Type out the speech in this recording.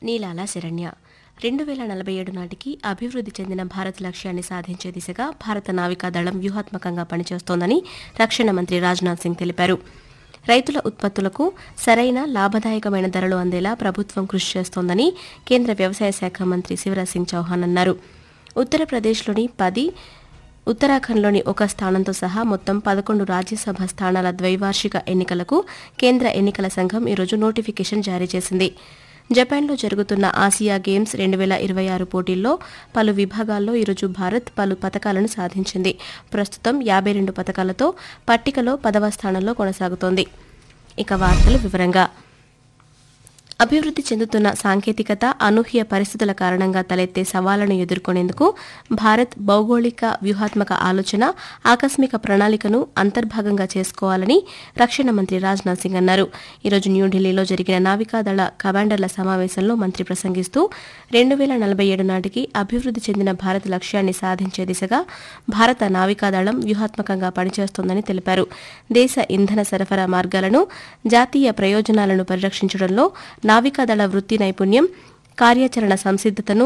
నీలాల శరణ్య రెండు వేల నలభై ఏడు నాటికి అభివృద్ధి చెందిన భారత్ లక్ష్యాన్ని సాధించే దిశగా భారత నావికా దళం వ్యూహాత్మకంగా పనిచేస్తోందని రక్షణ మంత్రి రాజ్నాథ్ సింగ్ తెలిపారు రైతుల ఉత్పత్తులకు సరైన లాభదాయకమైన ధరలు అందేలా ప్రభుత్వం కృషి చేస్తోందని కేంద్ర వ్యవసాయ శాఖ మంత్రి శివరాజ్ సింగ్ చౌహాన్ అన్నారు ఉత్తరప్రదేశ్లోని పది ఉత్తరాఖండ్లోని ఒక స్థానంతో సహా మొత్తం పదకొండు రాజ్యసభ స్థానాల ద్వైవార్షిక ఎన్నికలకు కేంద్ర ఎన్నికల సంఘం ఈరోజు నోటిఫికేషన్ జారీ చేసింది జపాన్లో జరుగుతున్న ఆసియా గేమ్స్ రెండు వేల ఇరవై ఆరు పోటీల్లో పలు విభాగాల్లో ఈరోజు భారత్ పలు పథకాలను సాధించింది ప్రస్తుతం యాభై రెండు పథకాలతో పట్టికలో పదవ స్థానంలో కొనసాగుతోంది ఇక వార్తలు వివరంగా అభివృద్ధి చెందుతున్న సాంకేతికత అనూహ్య పరిస్థితుల కారణంగా తలెత్తే సవాళ్లను ఎదుర్కొనేందుకు భారత్ భౌగోళిక వ్యూహాత్మక ఆలోచన ఆకస్మిక ప్రణాళికను అంతర్భాగంగా చేసుకోవాలని రక్షణ మంత్రి రాజ్నాథ్ సింగ్ అన్నారు ఈరోజు న్యూఢిల్లీలో జరిగిన నావికాదళ కమాండర్ల సమావేశంలో మంత్రి ప్రసంగిస్తూ రెండు వేల నలభై ఏడు నాటికి అభివృద్ధి చెందిన భారత్ లక్ష్యాన్ని సాధించే దిశగా భారత నావికాదళం వ్యూహాత్మకంగా పనిచేస్తోందని తెలిపారు దేశ ఇంధన సరఫరా మార్గాలను జాతీయ ప్రయోజనాలను పరిరక్షించడంలో నావికాదళ వృత్తి నైపుణ్యం కార్యాచరణ సంసిద్దతను